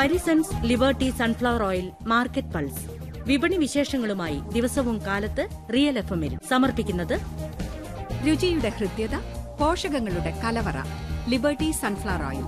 Parisons Liberty sunflower oil market pulse വിപണി വിശേഷങ്ങളുമായി ദിവസവും കാലത്ത് റിയൽ എഫ് എമ്മിൽ സമർപ്പിക്കുന്നത് രുചിയുടെ ഹൃദ്യത പോഷകങ്ങളുടെ കലവറ ലിബർട്ടി സൺഫ്ലവർ ഓയിൽ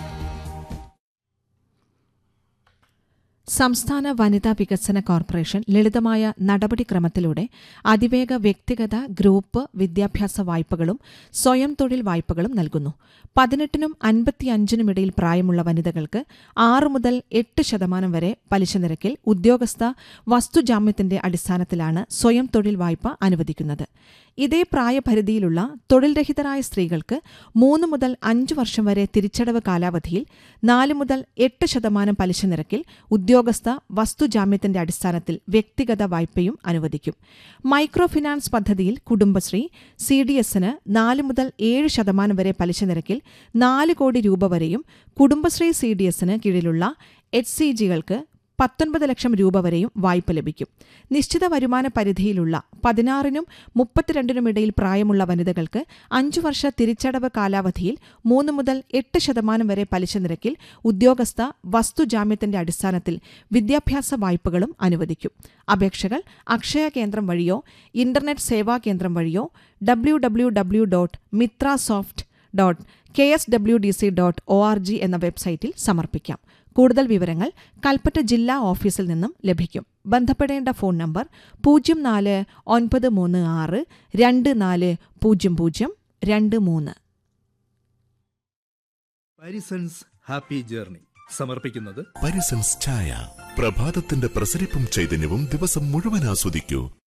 സംസ്ഥാന വനിതാ വികസന കോർപ്പറേഷൻ ലളിതമായ നടപടിക്രമത്തിലൂടെ അതിവേഗ വ്യക്തിഗത ഗ്രൂപ്പ് വിദ്യാഭ്യാസ വായ്പകളും സ്വയം തൊഴിൽ വായ്പകളും നൽകുന്നു പതിനെട്ടിനും അൻപത്തിയഞ്ചിനും ഇടയിൽ പ്രായമുള്ള വനിതകൾക്ക് ആറ് മുതൽ എട്ട് ശതമാനം വരെ പലിശ നിരക്കിൽ ഉദ്യോഗസ്ഥ വസ്തുജാമ്യത്തിന്റെ അടിസ്ഥാനത്തിലാണ് സ്വയം തൊഴിൽ വായ്പ അനുവദിക്കുന്നത് ഇതേ പ്രായപരിധിയിലുള്ള തൊഴിൽ രഹിതരായ സ്ത്രീകൾക്ക് മൂന്ന് മുതൽ അഞ്ച് വർഷം വരെ തിരിച്ചടവ് കാലാവധിയിൽ നാല് മുതൽ എട്ട് ശതമാനം പലിശ നിരക്കിൽ ഉദ്യോഗസ്ഥ വസ്തുജാമ്യത്തിന്റെ അടിസ്ഥാനത്തിൽ വ്യക്തിഗത വായ്പയും അനുവദിക്കും മൈക്രോ ഫിനാൻസ് പദ്ധതിയിൽ കുടുംബശ്രീ സി ഡി എസിന് നാല് മുതൽ ഏഴ് ശതമാനം വരെ പലിശ നിരക്കിൽ നാല് കോടി രൂപ വരെയും കുടുംബശ്രീ സി ഡി എസിന് കീഴിലുള്ള എച്ച് സി ജികൾക്ക് പത്തൊൻപത് ലക്ഷം രൂപ വരെയും വായ്പ ലഭിക്കും നിശ്ചിത വരുമാന പരിധിയിലുള്ള പതിനാറിനും മുപ്പത്തിരണ്ടിനും ഇടയിൽ പ്രായമുള്ള വനിതകൾക്ക് അഞ്ചു വർഷ തിരിച്ചടവ് കാലാവധിയിൽ മൂന്ന് മുതൽ എട്ട് ശതമാനം വരെ പലിശ നിരക്കിൽ ഉദ്യോഗസ്ഥ വസ്തുജാമ്യത്തിന്റെ അടിസ്ഥാനത്തിൽ വിദ്യാഭ്യാസ വായ്പകളും അനുവദിക്കും അപേക്ഷകൾ അക്ഷയ കേന്ദ്രം വഴിയോ ഇന്റർനെറ്റ് സേവാ കേന്ദ്രം വഴിയോ W W W dot Mitra soft dot K S W D C dot O R G എന്ന വെബ്സൈറ്റിൽ സമർപ്പിക്കാം കൂടുതൽ വിവരങ്ങൾ കൽപ്പറ്റ ജില്ലാ ഓഫീസിൽ നിന്നും ലഭിക്കും ബന്ധപ്പെടേണ്ട ഫോൺ നമ്പർ പൂജ്യം നാല് ഒൻപത് മൂന്ന് ആറ് രണ്ട് നാല് പൂജ്യം പൂജ്യം രണ്ട് മൂന്ന് പാരിസൺസ് ഹാപ്പി ജേർണി സമർപ്പിക്കുന്നത് പരിസൻസ് ചായ പ്രഭാതത്തിന്റെ പ്രസരിപ്പും ചൈതന്യവും ദിവസം മുഴുവൻ ആസ്വദിക്കൂ